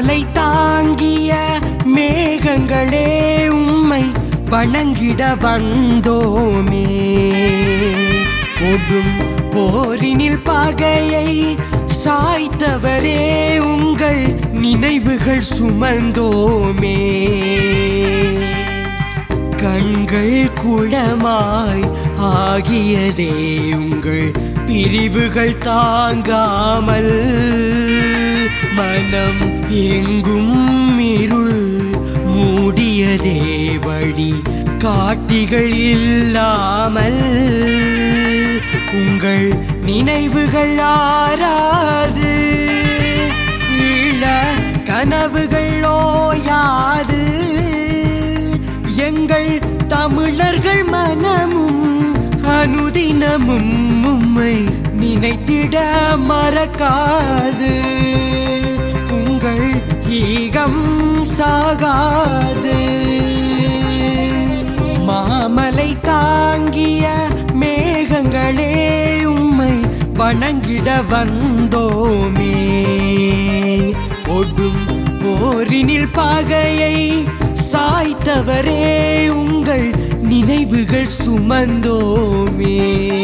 மாமலை தாங்கிய மேகங்களே உம்மை வணங்கிட வந்தோமே கொடும் போரினில் பகையை சாய்த்தவரே உங்கள் நினைவுகள் சுமந்தோமே கண்கள் குளமாய் ஆகியதே உங்கள் பிரிவுகள் தாங்காமல் மனம் எங்கும் இருள் மூடியதே வழி காட்டிகள் இல்லாமல் உங்கள் நினைவுகள் ஆறாது ஈழ கனவுகள் ஓயாது எங்கள் தமிழர்கள் மனமும் அனுதினமும் உம்மை நினைத்திட மறக்காது உங்கள் ஈகம் சாகாது மாமலை தாங்கிய மேகங்களே உம்மை வணங்கிட வந்தோமே ஒடும் போரினில் பகையை சாய்த்தவரே உங்கள் நினைவுகள் சுமந்தோமே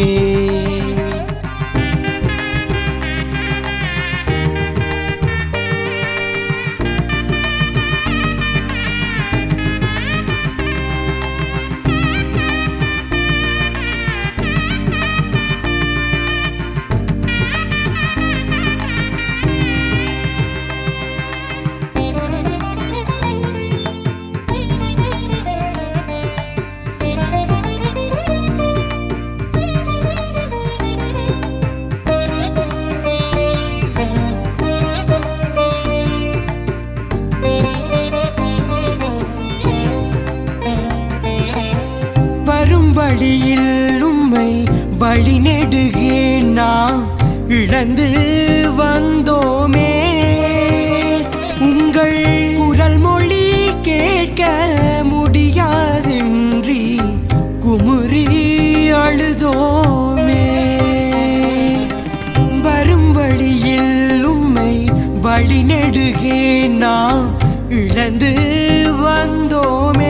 வரும் வழியில் உம்மை வழி நெடுகேன் நாம் இழந்து வந்தோமே உங்கள் குரல் மொழி கேட்க முடியாதின்றி குமுறி அழுதோமே வரும் வழியில் உம்மை வழி நெடுகே நாம் இழந்து வந்தோமே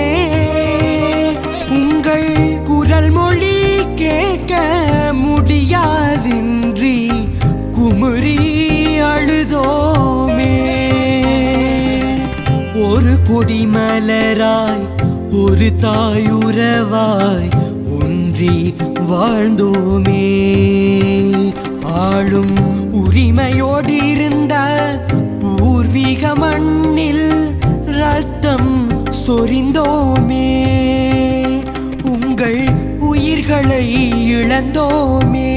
உங்கள் குரல் மொழி கேட்க முடியாதின்றி குமுறி அழுதோமே ஒரு கொடி மலராய் ஒரு தாயுறவாய் ஒன்றி வாழ்ந்தோமே ஆளும் உரிமையோடு இருந்த பூர்வீக மண்ணில் ரத்தம் சொரிந்தோமே உங்கள் உயிர்களை இழந்தோமே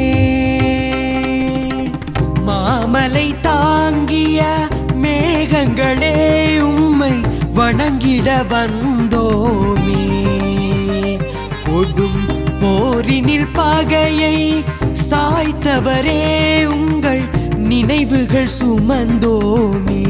மாமலை தாங்கிய மேகங்களே உம்மை வணங்கிட வந்தோமே கொடும் போரினில் பகையை சாய்த்தவரே உங்கள் நினைவுகள் சுமந்தோமே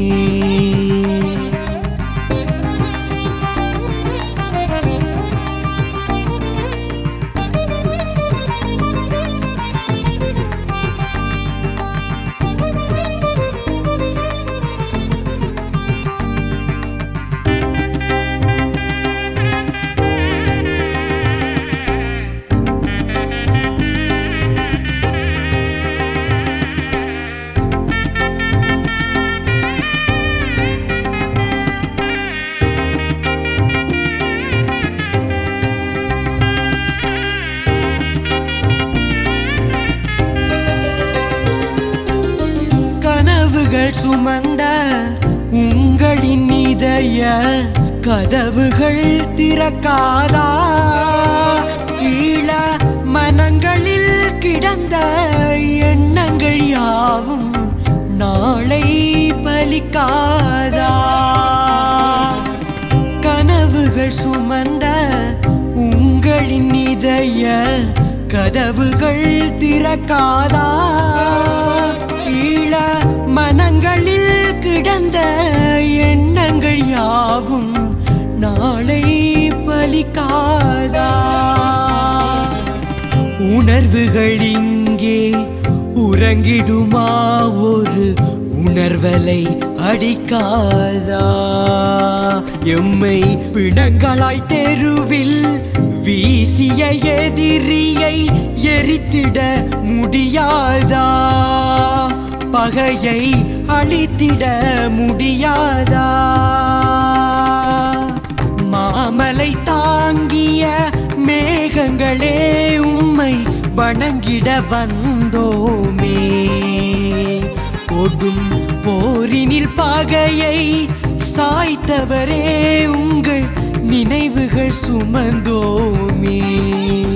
கனவுகள் சுமந்த உங்களின் இதய கதவுகள் திறக்காதா ஈழ மனங்களில் கிடந்த எண்ணங்கள் யாவும் நாளை பலிக்காதா கனவுகள் சுமந்த உங்களின் இதய கதவுகள் திறக்காதா ஈழ மனங்களில் கிடந்த எண்ணங்கள் யாவும் நாளை பலிக்காதா உணர்வுகள் இங்கே உறங்கிடுமா ஒரு உணர்வலை அடிக்காதா எம்மை பிணங்களாய் தெருவில் வீசிய எதிரியை எரித்திட முடியாதா பகையை அழித்திட முடியாதா மாமலை தாங்கிய மேகங்களே உம்மை வணங்கிட வந்தோமே கொடும் போரினில் பகையை சாய்த்தவரே உங்கள் நினைவுகள் சுமந்தோமே